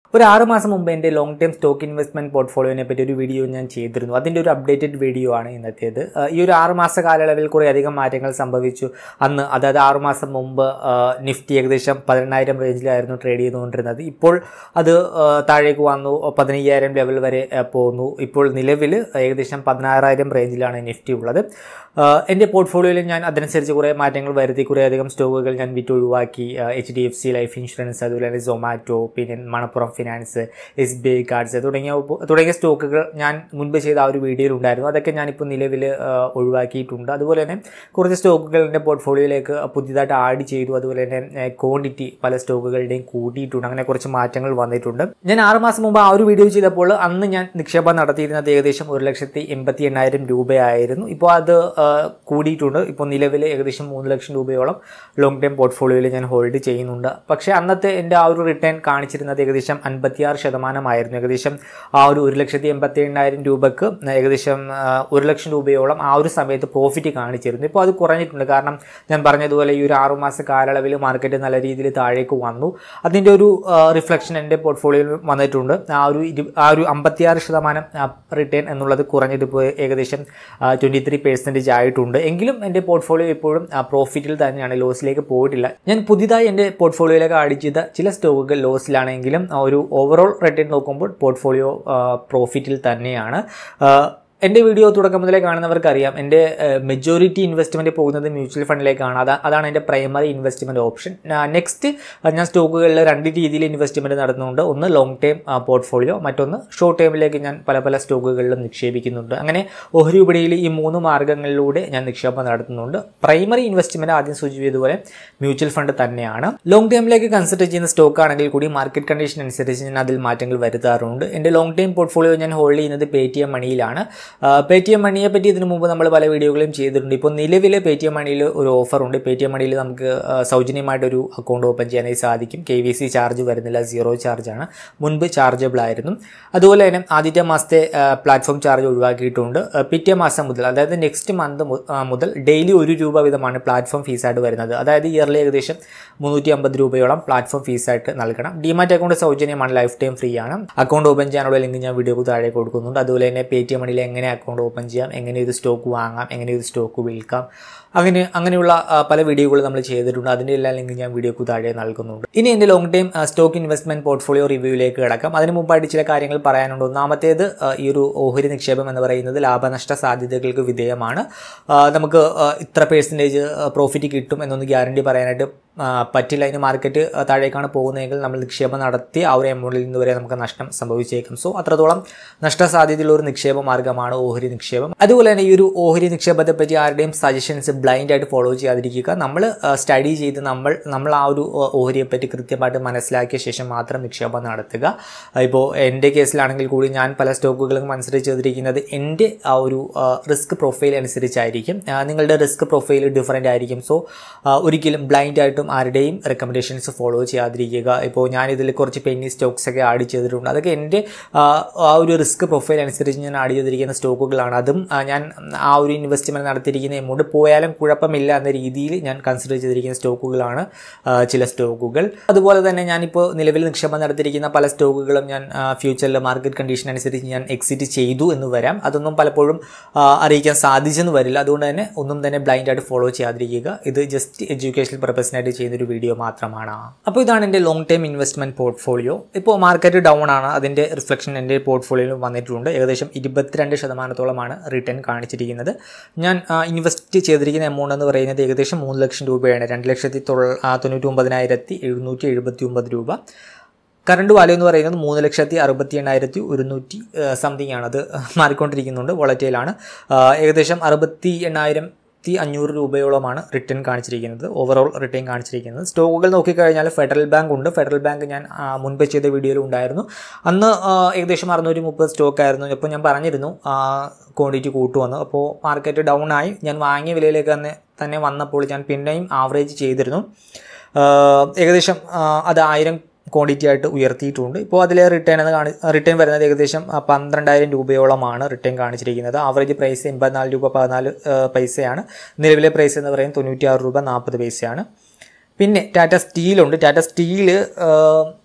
ഒരു ആറ് മാസം മുമ്പ് എൻ്റെ ലോങ് ടൈം സ്റ്റോക്ക് ഇൻവെസ്റ്റ്മെൻറ്റ് പോർട്ട്ഫോളിയോനെ പറ്റി ഒരു വീഡിയോ ഞാൻ ചെയ്തിരുന്നു അതിൻ്റെ ഒരു അപ്ഡേറ്റഡ് വീഡിയോ ആണ് ഇന്നത്തേത് ആ, ഈ ഒരു ആറ് മാസ കാലയളവിൽ കുറേ അധികം മാറ്റങ്ങൾ സംഭവിച്ചു അന്ന് അതായത് ആറ് മാസം മുമ്പ് ആ, നിഫ്റ്റി ഏകദേശം പതിനെണ്ണായിരം റേഞ്ചിലായിരുന്നു ട്രേഡ് ചെയ്തുകൊണ്ടിരുന്നത് ഇപ്പോൾ അത് ആ, താഴേക്ക് വന്നു പതിനയ്യായിരം ലെവൽ വരെ ആ, പോകുന്നു ഇപ്പോൾ നിലവിൽ ഏകദേശം പതിനാറായിരം റേഞ്ചിലാണ് നിഫ്റ്റി ഉള്ളത് ആ, എൻ്റെ പോർട്ട്ഫോളിയോയിൽ ഞാൻ അതനുസരിച്ച് കുറേ മാറ്റങ്ങൾ വരുത്തി കുറേ അധികം സ്റ്റോക്കുകൾ ഞാൻ വിറ്റ് ഒഴിവാക്കി H D F C life insurance അതുപോലെ തന്നെ സൊമാറ്റോ പിന്നെ Manappuram finance S B I cards തുടങ്ങിയ ഉപ- തുടങ്ങിയ സ്റ്റോക്കുകൾ ഞാൻ മുൻപ് ചെയ്ത ആ ഒരു വീഡിയോയിൽ ഉണ്ടായിരുന്നു അതൊക്കെ ഞാനിപ്പോൾ നിലവിൽ ഒഴിവാക്കിയിട്ടുണ്ട് അതുപോലെ തന്നെ കുറച്ച് സ്റ്റോക്കുകൾ എൻ്റെ പോർട്ട്ഫോളിയോയിലേക്ക് പുതിയതായിട്ട് ആഡ് ചെയ്തു അതുപോലെ തന്നെ ക്വാണ്ടിറ്റി പല സ്റ്റോക്കുകളുടെയും കൂട്ടിയിട്ടുണ്ട് അങ്ങനെ കുറച്ച് മാറ്റങ്ങൾ വന്നിട്ടുണ്ട് ഞാൻ ആറ് മാസം മുമ്പ് ആ ഒരു വീഡിയോ ചെയ്തപ്പോൾ അന്ന് ഞാൻ നിക്ഷേപം നടത്തിയിരുന്നത് ഏകദേശം ഒരു ലക്ഷത്തി എൺപത്തി എണ്ണായിരം രൂപയായിരുന്നു ഇപ്പോൾ അത് ആ, കൂടിയിട്ടുണ്ട് ഇപ്പോൾ നിലവിൽ ഏകദേശം മൂന്ന് ലക്ഷം രൂപയോളം ലോങ് ടൈം പോർട്ട്ഫോളിയോയിൽ ഞാൻ ഹോൾഡ് ചെയ്യുന്നുണ്ട് പക്ഷേ അന്നത്തെ എൻ്റെ ആ ഒരു റിട്ടേൺ കാണിച്ചിരുന്നത് ഏകദേശം അൻപത്തിയാറ് ശതമാനമായിരുന്നു ഏകദേശം ആ ഒരു ഒരു ലക്ഷത്തി എൺപത്തി എണ്ണായിരം രൂപക്ക് ഏകദേശം ആ, ഒരു ലക്ഷം രൂപയോളം ആ ഒരു സമയത്ത് പ്രോഫിറ്റ് കാണിച്ചിരുന്നു ഇപ്പോൾ അത് കുറഞ്ഞിട്ടുണ്ട് കാരണം ഞാൻ പറഞ്ഞതുപോലെ ഈ ഒരു ആറുമാസ കാലയളവിൽ മാർക്കറ്റ് നല്ല രീതിയിൽ താഴേക്ക് വന്നു അതിൻ്റെ ഒരു റിഫ്ലക്ഷൻ എൻ്റെ പോർട്ട്ഫോളിയോയിൽ വന്നിട്ടുണ്ട് ആ ഒരു ഇരു ആ ഒരു അമ്പത്തിയാറ് ശതമാനം റിട്ടേൺ എന്നുള്ളത് കുറഞ്ഞത് ഇപ്പോൾ ഏകദേശം ട്വൻറ്റി ത്രീ പെർസെൻറ്റേജ് ആയിട്ടുണ്ട് എങ്കിലും എൻ്റെ പോർട്ട്ഫോളിയോ ഇപ്പോഴും പ്രോഫിറ്റിൽ തന്നെയാണ് ലോസിലേക്ക് പോയിട്ടില്ല ഞാൻ പുതിയതായി എൻ്റെ പോർട്ട്ഫോളിയോയിലേക്ക് ആഡ് ചെയ്ത ചില സ്റ്റോക്കുകൾ ലോസിലാണെങ്കിലും ആ ഒരു ഓവറോൾ റിട്ടേൺ നോക്കുമ്പോൾ പോർട്ട്ഫോളിയോ പ്രോഫിറ്റിൽ തന്നെയാണ് ആ, എൻ്റെ വീഡിയോ തുടക്കം മുതലേ കാണുന്നവർക്കറിയാം എൻ്റെ മെജോറിറ്റി ഇൻവെസ്റ്റ്മെൻറ്റ് പോകുന്നത് മ്യൂച്വൽ ഫണ്ടിലേക്കാണ് അതാ അതാണ് എൻ്റെ പ്രൈമറി ഇൻവെസ്റ്റ്മെൻറ്റ് ഓപ്ഷൻ നെക്സ്റ്റ് ഞാൻ സ്റ്റോക്കുകളിൽ രണ്ട് രീതിയിൽ ഇൻവെസ്റ്റ്മെൻറ്റ് നടത്തുന്നുണ്ട് ഒന്ന് ലോങ് ടൈം പോർട്ട്ഫോളിയോ മറ്റൊന്ന് ഷോർട്ട് ടൈമിലേക്ക് ഞാൻ പല പല സ്റ്റോക്കുകളിലും നിക്ഷേപിക്കുന്നുണ്ട് അങ്ങനെ ഓഹരി വിപണിയിൽ ഈ മൂന്ന് മാർഗ്ഗങ്ങളിലൂടെ ഞാൻ നിക്ഷേപം നടത്തുന്നുണ്ട് പ്രൈമറി ഇൻവെസ്റ്റ്മെൻറ്റ് ആദ്യം സൂചിപ്പിച്ചതുപോലെ മ്യൂച്വൽ ഫണ്ട് തന്നെയാണ് ലോങ് ടൈമിലേക്ക് കൺസിഡർ ചെയ്യുന്ന സ്റ്റോക്ക് ആണെങ്കിൽ കൂടി മാർക്കറ്റ് കണ്ടീഷൻ അനുസരിച്ച് ഞാൻ അതിൽ മാറ്റങ്ങൾ വരുത്താറുണ്ട് എൻ്റെ ലോങ് ടൈം പോർട്ട്ഫോളിയോ ഞാൻ ഹോൾഡ് ചെയ്യുന്നത് പേ ടി എം മണിയിലാണ് പേ ടി എം മണിയെ പറ്റി ഇതിനു മുമ്പ് നമ്മൾ പല വീഡിയോകളും ചെയ്തിട്ടുണ്ട് ഇപ്പോൾ നിലവിൽ പേ ടി എം മണിയിൽ ഒരു ഓഫർ ഉണ്ട് പേ ടി എം മണിയിൽ നമുക്ക് ആ, സൗജന്യമായിട്ടൊരു അക്കൗണ്ട് ഓപ്പൺ ചെയ്യാനായി സാധിക്കും കെ വി സി ചാർജ് വരുന്നില്ല സീറോ ചാർജാണ് മുൻപ് ചാർജബിൾ ആയിരുന്നു അതുപോലെ തന്നെ ആദ്യത്തെ മാസത്തെ പ്ലാറ്റ്ഫോം ചാർജ് ഒഴിവാക്കിയിട്ടുണ്ട് ആ, പിറ്റേ മാസം മുതൽ അതായത് നെക്സ്റ്റ് മന്ത് മുതൽ ഡെയിലി ഒരു രൂപ വീതമാണ് പ്ലാറ്റ്ഫോം ഫീസായിട്ട് വരുന്നത് അതായത് ഇയർലി ഏകദേശം മുന്നൂറ്റി അമ്പത് രൂപയോളം പ്ലാറ്റ്ഫോം ഫീസായിട്ട് നൽകണം ഡിമാറ്റ് അക്കൗണ്ട് സൗജന്യമാണ് ലൈഫ് ടൈം ഫ്രീ ആണ് അക്കൗണ്ട് ഓപ്പൺ ചെയ്യാനുള്ള ലിങ്ക് ഞാൻ വീഡിയോക്ക് താഴെ കൊടുക്കുന്നുണ്ട് അതുപോലെ തന്നെ പേ ടി എം മണിയിൽ എങ്ങനെ അക്കൗണ്ട് ഓപ്പൺ ചെയ്യാം എങ്ങനെ ഇത് സ്റ്റോക്ക് വാങ്ങാം എങ്ങനെ ഇത് സ്റ്റോക്ക് വിൽക്കാം അങ്ങനെ അങ്ങനെയുള്ള ആ, പല വീഡിയോകൾ നമ്മൾ ചെയ്തിട്ടുണ്ട് അതിൻ്റെ എല്ലാ ലിങ്ക് ഞാൻ വീഡിയോക്ക് താഴെ നൽകുന്നുണ്ട് ഇനി എൻ്റെ long time stock investment portfolio റിവ്യൂവിലേക്ക് കിടക്കാം അതിന് മുമ്പായിട്ട് ചില കാര്യങ്ങൾ പറയാനുണ്ട് ഒന്നാമത്തേത് ആ, ഈ ഒരു ഓഹരി നിക്ഷേപം എന്ന് പറയുന്നത് ലാഭനഷ്ട സാധ്യതകൾക്ക് വിധേയമാണ് ആ, നമുക്ക് ആ, ഇത്ര പേഴ്സൻറ്റേജ് പ്രോഫിറ്റ് കിട്ടും എന്നൊന്ന് ഗ്യാരണ്ടി പറയാനായിട്ട് ആ, പറ്റില്ല അതിന് മാർക്കറ്റ് താഴേക്കാണ് പോകുന്നതെങ്കിൽ നമ്മൾ നിക്ഷേപം നടത്തി ആ ഒരു എമൗണ്ടിൽ നിന്ന് വരെ നമുക്ക് നഷ്ടം സംഭവിച്ചേക്കും സോ അത്രത്തോളം നഷ്ടസാധ്യതയുള്ള ഒരു നിക്ഷേപ മാർഗ്ഗമാണ് ഓഹരി നിക്ഷേപം അതുപോലെ തന്നെ ഈ ഒരു ഓഹരി നിക്ഷേപത്തെ പറ്റി ആരുടെയും സജഷൻസ് ബ്ലൈൻഡ് ആയിട്ട് ഫോളോ ചെയ്യാതിരിക്കുക നമ്മൾ സ്റ്റഡി ചെയ്ത് നമ്മൾ നമ്മൾ ആ ഒരു ആ, ഓഹരിയെ പറ്റി കൃത്യമായിട്ട് മനസ്സിലാക്കിയ ശേഷം മാത്രം നിക്ഷേപം നടത്തുക ഇപ്പോൾ എൻ്റെ കേസിലാണെങ്കിൽ കൂടി ഞാൻ പല സ്റ്റോക്കുകളും കൺസിഡർ ചെയ്തിരിക്കുന്നത് എൻ്റെ ആ ഒരു റിസ്ക് പ്രൊഫൈൽ അനുസരിച്ചായിരിക്കും ആ, നിങ്ങളുടെ റിസ്ക് പ്രൊഫൈൽ ഡിഫറൻ്റ് ആയിരിക്കും സോ ഒരിക്കലും ബ്ലൈൻഡ് ആയിട്ടും ആരുടെയും റെക്കമെൻഡേഷൻസ് ഫോളോ ചെയ്യാതിരിക്കുക ഇപ്പോൾ ഞാൻ ഇതിൽ കുറച്ച് പെന്നി സ്റ്റോക്സ് ഒക്കെ ആഡ് ചെയ്തിട്ടുണ്ട് അതൊക്കെ എൻ്റെ ആ, ആ ഒരു റിസ്ക് പ്രൊഫൈൽ അനുസരിച്ച് ഞാൻ ആഡ് ചെയ്തിരിക്കുന്ന സ്റ്റോക്കുകളാണ് അതും ആ, ഞാൻ ആ ഒരു ഇൻവെസ്റ്റ്മെൻറ്റ് നടത്തിയിരിക്കുന്ന എമൗണ്ട് പോയാലും കുഴപ്പമില്ല എന്ന രീതിയിൽ ഞാൻ കൺസിഡർ ചെയ്തിരിക്കുന്ന സ്റ്റോക്കുകളാണ് ആ, ചില സ്റ്റോക്കുകൾ അതുപോലെ തന്നെ ഞാനിപ്പോൾ നിലവിൽ നിക്ഷേപം നടത്തിയിരിക്കുന്ന പല സ്റ്റോക്കുകളും ഞാൻ ഫ്യൂച്ചറിൽ മാർക്കറ്റ് കണ്ടീഷൻ അനുസരിച്ച് ഞാൻ എക്സിറ്റ് ചെയ്തു എന്ന് വരാം അതൊന്നും പലപ്പോഴും ആ, അറിയിക്കാൻ സാധിച്ചെന്ന് വരില്ല അതുകൊണ്ട് തന്നെ ഒന്നും തന്നെ ബ്ലൈൻഡ് ആയിട്ട് ഫോളോ ചെയ്യാതിരിക്കുക ഇത് ജസ്റ്റ് എഡ്യൂക്കേഷണൽ പർപ്പസിനായിട്ട് ചെയ്യുന്നൊരു വീഡിയോ മാത്രമാണ് അപ്പോൾ ഇതാണ് എൻ്റെ ലോങ് ടൈം ഇൻവെസ്റ്റ്മെൻറ്റ് പോർട്ട്ഫോളിയോ ഇപ്പോൾ മാർക്കറ്റ് ഡൗൺ ആണ് അതിൻ്റെ റിഫ്ലക്ഷൻ എൻ്റെ പോർട്ട്ഫോളിയോയിൽ വന്നിട്ടുണ്ട് ഏകദേശം ഇരുപത്തിരണ്ട് ശതമാനത്തോളമാണ് റിട്ടേൺ കാണിച്ചിരിക്കുന്നത് ഞാൻ ഇൻവെസ്റ്റ് ചെയ്തിരിക്കുന്ന എമൗണ്ട് എന്ന് പറയുന്നത് ഏകദേശം മൂന്ന് ലക്ഷം രൂപയാണ് രണ്ട് ലക്ഷത്തി തൊള്ള ആ, തൊണ്ണൂറ്റി ഒമ്പതിനായിരത്തി എഴുന്നൂറ്റി എഴുപത്തി ഒമ്പത് രൂപ കറണ്ട് വാല്യൂ എന്ന് പറയുന്നത് മൂന്ന് ലക്ഷത്തി അറുപത്തി എണ്ണായിരത്തി ഒരുന്നൂറ്റി സംതിങ് ആണ് അത് മാറിക്കൊണ്ടിരിക്കുന്നുണ്ട് വോളറ്റൈലാണ് ഏകദേശം അറുപത്തി എണ്ണായിരം ത്തി അഞ്ഞൂറ് രൂപയോളമാണ് റിട്ടേൺ കാണിച്ചിരിക്കുന്നത് ഓവറോൾ റിട്ടേൺ കാണിച്ചിരിക്കുന്നത് സ്റ്റോക്കുകൾ നോക്കിക്കഴിഞ്ഞാൽ ഫെഡറൽ ബാങ്ക് ഉണ്ട് ഫെഡറൽ ബാങ്ക് ഞാൻ ആ, മുൻപ് ചെയ്ത വീഡിയോയിൽ ഉണ്ടായിരുന്നു അന്ന് ആ, ഏകദേശം അറുന്നൂറ്റി മുപ്പത് സ്റ്റോക്ക് ആയിരുന്നു അപ്പോൾ ഞാൻ പറഞ്ഞിരുന്നു ക്വാണ്ടിറ്റി കൂട്ടുവന്ന് അപ്പോൾ മാർക്കറ്റ് ഡൗൺ ആയി ഞാൻ വാങ്ങിയ വിലയിലേക്ക് തന്നെ തന്നെ വന്നപ്പോൾ ഞാൻ പിന്നെയും ആവറേജ് ചെയ്തിരുന്നു ആ, ഏകദേശം ആ, അത് ആയിരം ക്വാണ്ടിറ്റി ആയിട്ട് ഉയർത്തിയിട്ടുണ്ട് ഇപ്പോൾ അതിലെ റിട്ടേൺ എന്ന് കാണി റിട്ടേൺ വരുന്നത് ഏകദേശം ആ, പന്ത്രണ്ടായിരം രൂപയോളമാണ് റിട്ടേൺ കാണിച്ചിരിക്കുന്നത് ആവറേജ് പ്രൈസ് എൺപത്തിനാല് രൂപ പതിനാല് ആ, പൈസയാണ് നിലവിലെ പ്രൈസ് എന്ന് പറയുന്നത് തൊണ്ണൂറ്റിയാറ് രൂപ നാൽപ്പത് പൈസയാണ് പിന്നെ ടാറ്റ സ്റ്റീലുണ്ട് ടാറ്റ സ്റ്റീല്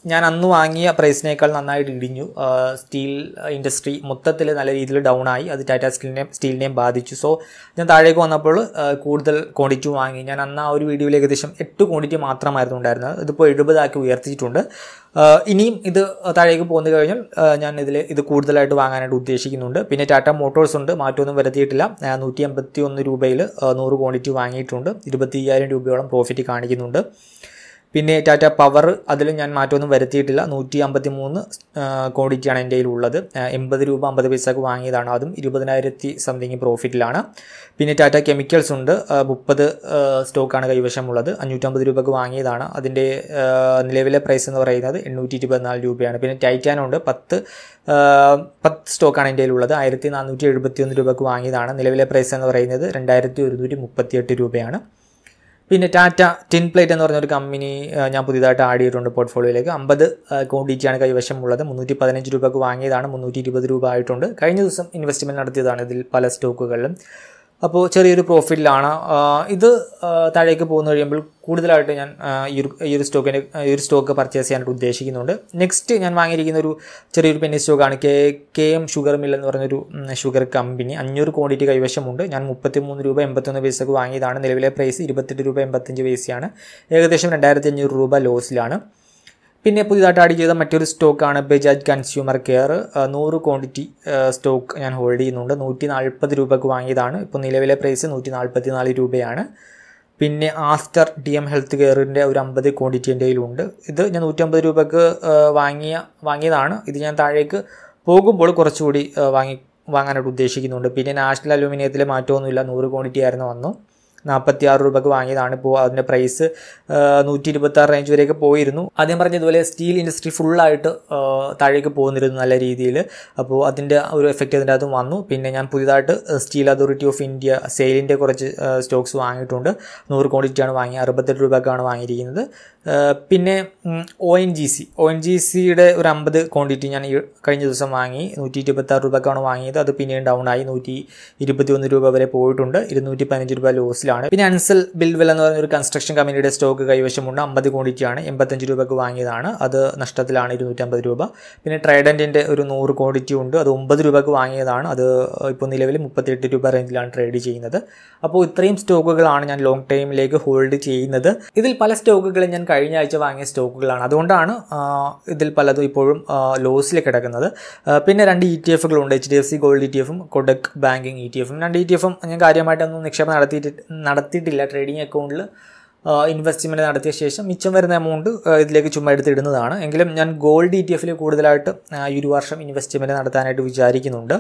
ഞാൻ അന്ന് വാങ്ങിയ പ്രൈസിനേക്കാൾ നന്നായിട്ട് ഇടിഞ്ഞു സ്റ്റീൽ ഇൻഡസ്ട്രി മൊത്തത്തിൽ നല്ല രീതിയിൽ ഡൗൺ ആയി അത് ടാറ്റ സ്റ്റീലിനെയും സ്റ്റീലിനെയും ബാധിച്ചു സോ ഞാൻ താഴേക്ക് വന്നപ്പോൾ ആ, കൂടുതൽ ക്വാണ്ടിറ്റി വാങ്ങി ഞാൻ അന്ന് ആ ഒരു വീഡിയോയിൽ ഏകദേശം എട്ട് ക്വാണ്ടിറ്റി മാത്രമായിരുന്നു ഉണ്ടായിരുന്നത് ഇതിപ്പോൾ എഴുപതാക്കി ഉയർത്തിയിട്ടുണ്ട് ആ, ഇനിയും ഇത് താഴേക്ക് പോന്നു കഴിഞ്ഞാൽ ആ, ഞാൻ ഇതിൽ ഇത് കൂടുതലായിട്ട് വാങ്ങാനായിട്ട് ഉദ്ദേശിക്കുന്നുണ്ട് പിന്നെ ടാറ്റ മോട്ടോഴ്സ് ഉണ്ട് മാറ്റമൊന്നും വരുത്തിയിട്ടില്ല നൂറ്റി എൺപത്തി ഒന്ന് രൂപയിൽ നൂറ് ക്വാണ്ടിറ്റി വാങ്ങിയിട്ടുണ്ട് ഇരുപത്തി അയ്യായിരം രൂപയോളം പ്രോഫിറ്റ് കാണിക്കുന്നുണ്ട് പിന്നെ ടാറ്റ പവർ അതിൽ ഞാൻ മാറ്റമൊന്നും വരുത്തിയിട്ടില്ല നൂറ്റി അമ്പത്തി മൂന്ന് ക്വാണ്ടിറ്റിയാണ് എൻ്റെ കയ്യിലുള്ളത് എൺപത് രൂപ അമ്പത് പൈസക്ക് വാങ്ങിയതാണ് അതും ഇരുപതിനായിരത്തി സംതിങ് പ്രോഫിറ്റിലാണ് പിന്നെ ടാറ്റ കെമിക്കൽസ് ഉണ്ട് മുപ്പത് സ്റ്റോക്കാണ് കൈവശമുള്ളത് അഞ്ഞൂറ്റമ്പത് രൂപക്ക് വാങ്ങിയതാണ് അതിൻ്റെ ആ, നിലവിലെ പ്രൈസ് എന്ന് പറയുന്നത് എണ്ണൂറ്റി ഇരുപത്തിനാല് രൂപയാണ് പിന്നെ ടൈറ്റാൻ ഉണ്ട് പത്ത് ആ, പത്ത് സ്റ്റോക്കാണ് എൻ്റെ കയ്യിലുള്ളത് ആയിരത്തി നാനൂറ്റി എഴുപത്തി ഒന്ന് രൂപക്ക് വാങ്ങിയതാണ് നിലവിലെ പ്രൈസ് എന്ന് പറയുന്നത് രണ്ടായിരത്തി ഒരുന്നൂറ്റി മുപ്പത്തിയെട്ട് രൂപയാണ് പിന്നെ ടാറ്റ ടിൻ പ്ലേറ്റ് എന്ന് പറഞ്ഞൊരു കമ്പനി ആ, ഞാൻ പുതിയതായിട്ട് ആഡ് ചെയ്തിട്ടുണ്ട് പോർട്ട്ഫോളിയോയിലേക്ക് അമ്പത് ക്വാണ്ടിറ്റിയാണ് കൈവശമുള്ളത് മുന്നൂറ്റി പതിനഞ്ച് രൂപക്ക് വാങ്ങിയതാണ് മുന്നൂറ്റി ഇരുപത് രൂപ ആയിട്ടുണ്ട് കഴിഞ്ഞ ദിവസം ഇൻവെസ്റ്റ്മെൻറ്റ് നടത്തിയതാണ് ഇതിൽ പല സ്റ്റോക്കുകളിലും അപ്പോൾ ചെറിയൊരു പ്രോഫിറ്റിലാണ് ആ, ഇത് ആ, താഴേക്ക് പോകുന്ന കഴിയുമ്പോൾ കൂടുതലായിട്ട് ഞാൻ ആ, ഈ ഒരു ഈ ഒരു സ്റ്റോക്കിൻ്റെ ഈ ഒരു സ്റ്റോക്ക് പർച്ചേസ് ചെയ്യാനായിട്ട് ഉദ്ദേശിക്കുന്നുണ്ട് നെക്സ്റ്റ് ഞാൻ വാങ്ങിയിരിക്കുന്ന ഒരു ചെറിയൊരു പെന്നി സ്റ്റോക്കാണ് K K M sugar mill എന്ന് പറഞ്ഞൊരു ഉം, ഷുഗർ കമ്പനി അഞ്ഞൂറ് ക്വാണ്ടിറ്റി കൈവശമുണ്ട് ഞാൻ മുപ്പത്തി മൂന്ന് രൂപ എൺപത്തൊന്ന് പൈസക്ക് വാങ്ങിയതാണ് നിലവിലെ പ്രൈസ് ഇരുപത്തെട്ട് രൂപ എൺപത്തഞ്ച് പൈസയാണ് ഏകദേശം രണ്ടായിരത്തി അഞ്ഞൂറ് രൂപ ലോസിലാണ് പിന്നെ പുതിയതായിട്ട് ആഡ് ചെയ്ത മറ്റൊരു സ്റ്റോക്കാണ് ബജാജ് കൺസ്യൂമർ കെയർ നൂറ് ക്വാണ്ടിറ്റി സ്റ്റോക്ക് ഞാൻ ഹോൾഡ് ചെയ്യുന്നുണ്ട് നൂറ്റി നാൽപ്പത് രൂപക്ക് വാങ്ങിയതാണ് ഇപ്പോൾ നിലവിലെ പ്രൈസ് നൂറ്റി നാൽപ്പത്തി നാല് രൂപയാണ് പിന്നെ ആസ്റ്റർ ഡി എം ഹെൽത്ത് കെയറിൻ്റെ ഒരു അമ്പത് ക്വാണ്ടിറ്റി എൻ്റെ കയ്യിലുണ്ട് ഇത് ഞാൻ നൂറ്റമ്പത് രൂപക്ക് ആ, വാങ്ങിയ വാങ്ങിയതാണ് ഇത് ഞാൻ താഴേക്ക് പോകുമ്പോൾ കുറച്ചുകൂടി ആ, വാങ്ങി വാങ്ങാനായിട്ട് ഉദ്ദേശിക്കുന്നുണ്ട് പിന്നെ നാഷണൽ അലൂമിനിയത്തിൽ മാറ്റമൊന്നുമില്ല നൂറ് ക്വാണ്ടിറ്റി ആയിരുന്നു വന്നു നാൽപ്പത്തി ആറ് രൂപക്ക് വാങ്ങിയതാണ് ഇപ്പോൾ അതിൻ്റെ പ്രൈസ് നൂറ്റി ഇരുപത്തി ആറ് റേഞ്ച് വരെയൊക്കെ പോയിരുന്നു ആദ്യം പറഞ്ഞതുപോലെ സ്റ്റീൽ ഇൻഡസ്ട്രി ഫുള്ളായിട്ട് താഴേക്ക് പോകുന്നിരുന്നു നല്ല രീതിയിൽ അപ്പോൾ അതിൻ്റെ ഒരു എഫക്റ്റ് അതിൻ്റെ അതും വന്നു പിന്നെ ഞാൻ പുതിയതായിട്ട് സ്റ്റീൽ അതോറിറ്റി ഓഫ് ഇന്ത്യ സെയിലിൻ്റെ കുറച്ച് സ്റ്റോക്സ് വാങ്ങിയിട്ടുണ്ട് നൂറ് ക്വാണ്ടിറ്റിയാണ് വാങ്ങി അറുപത്തെട്ട് രൂപക്കാണ് വാങ്ങിയിരിക്കുന്നത് ആ, പിന്നെ O N G C O N G സിയുടെ ഒരു അമ്പത് ക്വാണ്ടിറ്റി ഞാൻ ഈ കഴിഞ്ഞ ദിവസം വാങ്ങി നൂറ്റി ഇരുപത്തി ആറ് രൂപക്കാണ് വാങ്ങിയത് അത് പിന്നെയും ഡൗൺ ആയി നൂറ്റി ഇരുപത്തി ഒന്ന് രൂപ വരെ പോയിട്ടുണ്ട് ഇരുന്നൂറ്റി പതിനഞ്ച് രൂപ ലോസിലാണ് പിന്നെ അൻസൽ ബിൽവെൽ എന്ന് പറയുന്ന ഒരു കൺസ്ട്രക്ഷൻ കമ്പനിയുടെ സ്റ്റോക്ക് കൈവശമുണ്ട് അമ്പത് ക്വാണ്ടിറ്റിയാണ് എൺപത്തഞ്ച് രൂപക്ക് വാങ്ങിയതാണ് അത് നഷ്ടത്തിലാണ് ഇരുന്നൂറ്റമ്പത് രൂപ പിന്നെ ട്രൈഡൻറ്റിൻ്റെ ഒരു നൂറ് ക്വാണ്ടിറ്റി ഉണ്ട് അത് ഒമ്പത് രൂപക്ക് വാങ്ങിയതാണ് അത് ഇപ്പോൾ നിലവിൽ മുപ്പത്തിയെട്ട് രൂപ റേഞ്ചിലാണ് ട്രേഡ് ചെയ്യുന്നത് അപ്പോൾ ഇത്രയും സ്റ്റോക്കുകളാണ് ഞാൻ ലോങ് ടൈമിലേക്ക് ഹോൾഡ് ചെയ്യുന്നത് ഇതിൽ പല സ്റ്റോക്കുകളും ഞാൻ കഴിഞ്ഞ ആഴ്ച വാങ്ങിയ സ്റ്റോക്കുകളാണ് അതുകൊണ്ടാണ് ആ, ഇതിൽ പലതും ഇപ്പോഴും ലോസിൽ കിടക്കുന്നത് ആ, പിന്നെ രണ്ട് ഇ ടി എഫുകളുണ്ട് H D F C gold E T എഫും കൊഡക് ബാങ്കിങ് ഇ ടി എഫും രണ്ട് ഇ ടി എഫും ഞാൻ കാര്യമായിട്ടൊന്നും നിക്ഷേപം നടത്തിയിട്ട് നടത്തിയിട്ടില്ല ട്രേഡിംഗ് അക്കൗണ്ടിൽ ഇൻവെസ്റ്റ്മെൻറ്റ് നടത്തിയ ശേഷം മിച്ചം വരുന്ന എമൗണ്ട് ഇതിലേക്ക് ചുമ്മാ എടുത്തിടുന്നതാണ് എങ്കിലും ഞാൻ ഗോൾഡ് ഇ ടി എഫിൽ കൂടുതലായിട്ട് ആ, ഈ ഒരു വർഷം ഇൻവെസ്റ്റ്മെൻറ്റ് നടത്താനായിട്ട് വിചാരിക്കുന്നുണ്ട്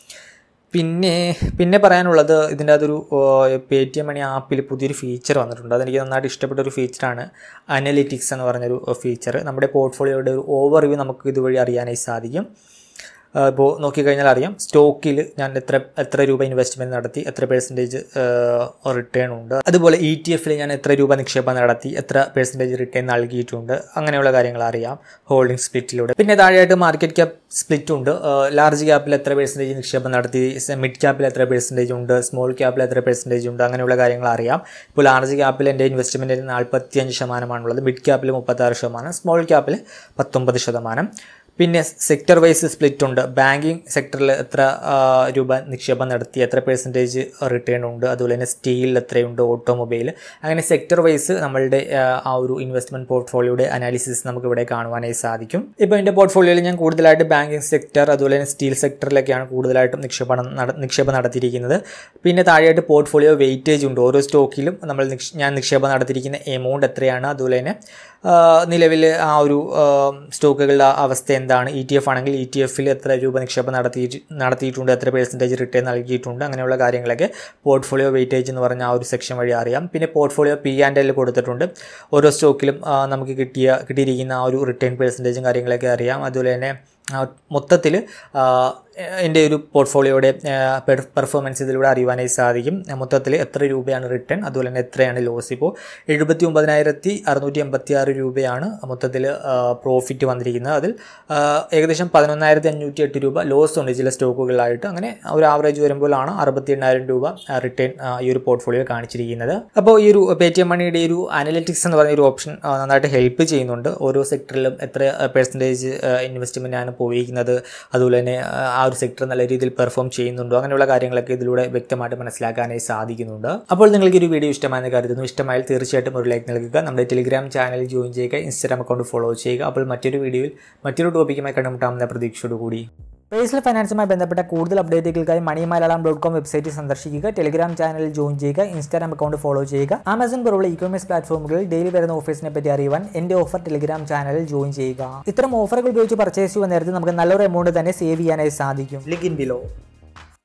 പിന്നെ പിന്നെ പറയാനുള്ളത് ഇതിൻ്റെ അതൊരു പേ ടി എം മണി ആപ്പിൽ പുതിയൊരു ഫീച്ചർ വന്നിട്ടുണ്ട് അതെനിക്ക് നന്നായിട്ട് ഇഷ്ടപ്പെട്ട ഒരു ഫീച്ചറാണ് അനലിറ്റിക്സ് എന്ന് പറഞ്ഞൊരു ഫീച്ചർ നമ്മുടെ പോർട്ട്ഫോളിയോയുടെ ഒരു ഓവർവ്യൂ നമുക്ക് ഇതുവഴി അറിയാനായി സാധിക്കും ഇപ്പോൾ നോക്കിക്കഴിഞ്ഞാൽ അറിയാം സ്റ്റോക്കിൽ ഞാൻ എത്ര എത്ര രൂപ ഇൻവെസ്റ്റ്മെൻറ്റ് നടത്തി എത്ര പെർസെൻറ്റേജ് റിട്ടേൺ ഉണ്ട് അതുപോലെ ഇ ടി എഫിൽ ഞാൻ എത്ര രൂപ നിക്ഷേപം നടത്തി എത്ര പെർസെൻറ്റേജ് റിട്ടേൺ നൽകിയിട്ടുണ്ട് അങ്ങനെയുള്ള കാര്യങ്ങൾ അറിയാം ഹോൾഡിംഗ് സ്പ്ലിറ്റിലൂടെ പിന്നെ താഴെയായിട്ട് മാർക്കറ്റ് ക്യാപ് സ്പ്ലിറ്റ് ഉണ്ട് ലാർജ് ക്യാപ്പിൽ എത്ര പെർസെൻറ്റേജ് നിക്ഷേപം നടത്തി മിഡ് ക്യാപ്പിൽ എത്ര പെർസെൻറ്റേജ് ഉണ്ട് സ്മോൾ ക്യാപ്പിൽ എത്ര പെർസെൻറ്റേജ് ഉണ്ട് അങ്ങനെയുള്ള കാര്യങ്ങൾ അറിയാം ഇപ്പോൾ ലാർജ് ക്യാപ്പിൽ എൻ്റെ ഇൻവെസ്റ്റ്മെൻറ്റിൽ നാൽപ്പത്തി അഞ്ച് ശതമാനമാണുള്ളത് മിഡ് ക്യാപ്പിൽ മുപ്പത്താറ് ശതമാനം സ്മോൾ ക്യാപ്പിൽ പത്തൊമ്പത് ശതമാനം പിന്നെ സെക്ടർ വൈസ് സ്പ്ലിറ്റ് ഉണ്ട് ബാങ്കിങ് സെക്ടറിൽ എത്ര ആ, രൂപ നിക്ഷേപം നടത്തി എത്ര പെർസെൻറ്റേജ് റിട്ടേൺ ഉണ്ട് അതുപോലെ തന്നെ സ്റ്റീലിൽ എത്രയുണ്ട് ഓട്ടോമൊബൈൽ അങ്ങനെ സെക്ടർ വൈസ് നമ്മളുടെ ആ, ആ ഒരു ഇൻവെസ്റ്റ്മെൻറ്റ് പോർട്ട്ഫോളിയോയുടെ അനാലിസിസ് നമുക്ക് ഇവിടെ കാണുവാനായി സാധിക്കും ഇപ്പോൾ എൻ്റെ പോർട്ട്ഫോളിയോയിൽ ഞാൻ കൂടുതലായിട്ട് ബാങ്കിങ് സെക്ടർ അതുപോലെ തന്നെ സ്റ്റീൽ സെക്ടറിലൊക്കെയാണ് കൂടുതലായിട്ടും നിക്ഷേപം നട- നിക്ഷേപം നടത്തിയിരിക്കുന്നത് പിന്നെ താഴെയായിട്ട് പോർട്ട്ഫോളിയോ വെയിറ്റേജ് ഉണ്ട് ഓരോ സ്റ്റോക്കിലും നമ്മൾ നിക്ഷ- ഞാൻ നിക്ഷേപം നടത്തിയിരിക്കുന്ന എമൗണ്ട് എത്രയാണ് അതുപോലെ തന്നെ നിലവിൽ ആ ഒരു ആ, സ്റ്റോക്കുകളുടെ അവസ്ഥ എന്താണ് ഇ ടി എഫ് ആണെങ്കിൽ ഇ ടി എഫിൽ എത്ര രൂപ നിക്ഷേപം നടത്തി നടത്തിയിട്ടുണ്ട് എത്ര പെർസെൻറ്റേജ് റിട്ടേൺ നൽകിയിട്ടുണ്ട് അങ്ങനെയുള്ള കാര്യങ്ങളൊക്കെ പോർട്ട്ഫോളിയോ വെയിറ്റേജ് എന്ന് പറഞ്ഞ ആ ഒരു സെക്ഷൻ വഴി അറിയാം പിന്നെ പോർട്ട്ഫോളിയോ പി ആൻഡ് എൽ കൊടുത്തിട്ടുണ്ട് ഓരോ സ്റ്റോക്കിലും ആ, നമുക്ക് കിട്ടിയ കിട്ടിയിരിക്കുന്ന ആ ഒരു റിട്ടേൺ പെർസെൻറ്റേജും കാര്യങ്ങളൊക്കെ അറിയാം അതുപോലെ തന്നെ മൊത്തത്തിൽ എൻ്റെ ഒരു പോർട്ട്ഫോളിയോയുടെ പെർഫോമൻസ് ഇതിലൂടെ അറിയുവാനായി സാധിക്കും മൊത്തത്തിൽ എത്ര രൂപയാണ് റിട്ടേൺ അതുപോലെ തന്നെ എത്രയാണ് ലോസ് ഇപ്പോൾ എഴുപത്തി ഒമ്പതിനായിരത്തി അറുന്നൂറ്റി എൺപത്തി ആറ് രൂപയാണ് മൊത്തത്തിൽ പ്രോഫിറ്റ് വന്നിരിക്കുന്നത് അതിൽ ആ, ഏകദേശം പതിനൊന്നായിരത്തി അഞ്ഞൂറ്റി എട്ട് രൂപ ലോസ് ഉണ്ട് ചില സ്റ്റോക്കുകളിലായിട്ട് അങ്ങനെ ഒരു ആവറേജ് വരുമ്പോഴാണ് അറുപത്തി എണ്ണായിരം രൂപ റിട്ടേൺ ഈ ഒരു പോർട്ട്ഫോളിയോ കാണിച്ചിരിക്കുന്നത് അപ്പോൾ ഈ ഒരു പേ ടി എം മണിയുടെ ഒരു അനലിറ്റിക്സ് എന്ന് പറഞ്ഞ ഒരു ഓപ്ഷൻ നന്നായിട്ട് ഹെൽപ്പ് ചെയ്യുന്നുണ്ട് ഓരോ സെക്ടറിലും എത്ര പെർസെൻറ്റേജ് ഇൻവെസ്റ്റ്മെൻ്റ് ആണ് പോയിരിക്കുന്നത് അതുപോലെ തന്നെ ആ, ആ ഒരു സെക്ടർ നല്ല രീതിയിൽ പെർഫോം ചെയ്യുന്നുണ്ടോ അങ്ങനെയുള്ള കാര്യങ്ങളൊക്കെ ഇതിലൂടെ വ്യക്തമായിട്ട് മനസ്സിലാക്കാനായി സാധിക്കുന്നുണ്ട് അപ്പോൾ നിങ്ങൾക്ക് ഈ ഒരു വീഡിയോ ഇഷ്ടമായെന്ന് കരുതുന്നു ഇഷ്ടമായാൽ തീർച്ചയായിട്ടും ഒരു ലൈക്ക് നൽകുക നമ്മുടെ ടെലിഗ്രാം ചാനൽ ജോയിൻ ചെയ്യുക ഇൻസ്റ്റാഗ്രാം അക്കൗണ്ട് ഫോളോ ചെയ്യുക അപ്പോൾ മറ്റൊരു വീഡിയോയിൽ മറ്റൊരു ടോപ്പിക്കുമായി കണ്ടുമുട്ടാമെന്ന പ്രതീക്ഷയോടുകൂടി പേഴ്സണൽ ഫൈനാൻസുമായി ബന്ധപ്പെട്ട കൂടുതൽ അപ്ഡേറ്റുകൾക്കായി money Malayalam dot com website സന്ദർശിക്കുക ടെലിഗ്രാം ചാനൽ ജോയിൻ ചെയ്യുക ഇൻസ്റ്റാഗ്രാം അക്കൗണ്ട് ഫോളോ ചെയ്യുക ആമസോൺ പോലുള്ള ഇ കൊമേഴ്സ് പ്ലാറ്റ്ഫോമുകളിൽ ഡെയിലി വരുന്ന ഓഫേഴ്സിനെ പറ്റി അറിയുവാൻ എൻ്റെ ഓഫർ ടെലിഗ്രാം ചാനലിൽ ജോയിൻ ചെയ്യുക ഇത്തരം ഓഫറുകൾ ഉപയോഗിച്ച് പർച്ചേസ് ചെയ്യുന്ന നേരത്തെ നമുക്ക് നല്ലൊരു എമൗണ്ട് തന്നെ സേവ് ചെയ്യാനായി സാധിക്കും ലിങ്ക് ഇൻ ബിലോ